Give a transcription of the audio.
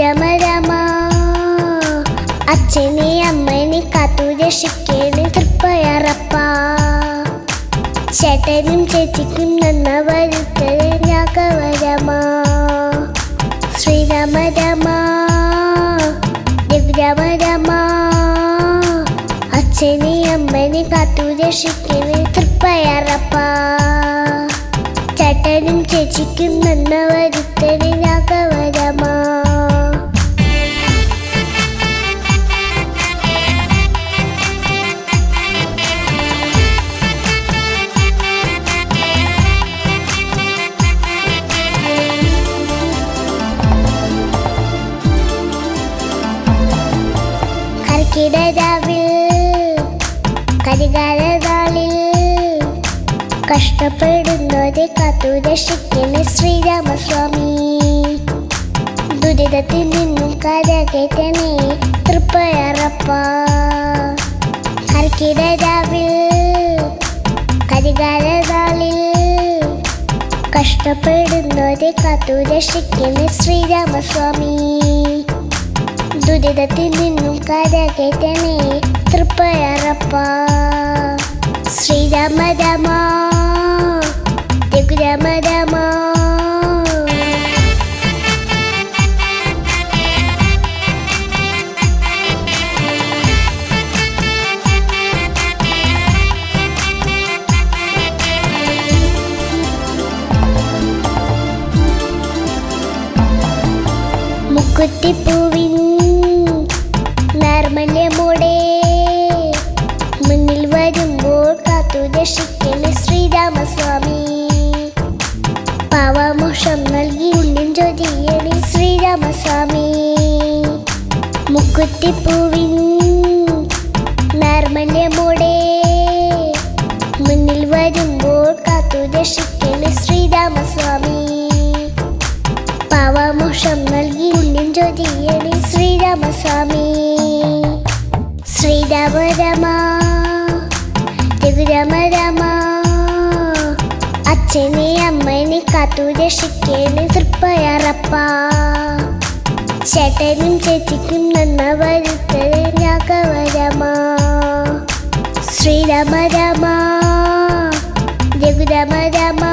രഘുരമ രമ അച്ഛനെ അമ്മനെ കാത്തു രക്ഷിക്കേണ് തൃപ്പയറപ്പ ചേട്ടനും ചേച്ചിക്കും നന്ന വരുത്തത് രാഘവരമ ശ്രീരാമ രമ രഘുരമ രമ അച്ഛനെ അമ്മനെ കാത്തു രക്ഷിക്കേണ് തൃപ്പയറപ്പ ചേട്ടനും ചേച്ചിക്കും നന്ന വരുത്തത് രാഘവരമ കർക്കിടരാവിൽ കരികാലനാളിൽ കഷ്ടപ്പെടുന്നവരെ കാത്തു രക്ഷിക്കുന്ന ശ്രീരാമസ്വാമി ദുരിതത്തിൽ നിന്നും കരകയറ്റണേ തൃപ്പയറപ്പ കർക്കിടരാവിൽ കരികാലനാളിൽ കഷ്ടപ്പെടുന്നവരെ കാത്തു രക്ഷിക്കുന്ന ശ്രീരാമസ്വാമി ദുരിതത്തിൽ നിന്നും കരകയറ്റണേ തൃപ്പയറപ്പ ശ്രീരാമ രാമ രഘുരാമ രാമ മുക്കുത്തിപ്പൂവിൻ നർമ്മല്യമോടെ മുന്നിൽ വരുമ്പോൾ കാത്തു രക്ഷിക്കുന്ന ശ്രീരാമസ്വാമി പാവമോഷം നൽകി ഉള്ളിൻ ജ്യോതിയണി ശ്രീരാമസ്വാമി മുക്കുത്തിപ്പൂവിൻ നർമ്മല്യമോടെ മുന്നിൽ വരുമ്പോൾ കാത്തു രക്ഷിക്കുന്ന ശ്രീരാമസ്വാമി പാവമോഷം നൽകി ഉള്ളിൻ ജ്യോതിയണി ശ്രീരാമസ്വാമി ശ്രീരാമ രമ രഘുരാമ രമ അച്ഛനെ അമ്മനെ കാത്തു രക്ഷിക്കേണ് തൃപ്പയറപ്പ ചേട്ടനും ചേച്ചിക്കും നന്മ വരുത്തത് രാഘവരമ ശ്രീരാമ രമ രഘുരാമ രമ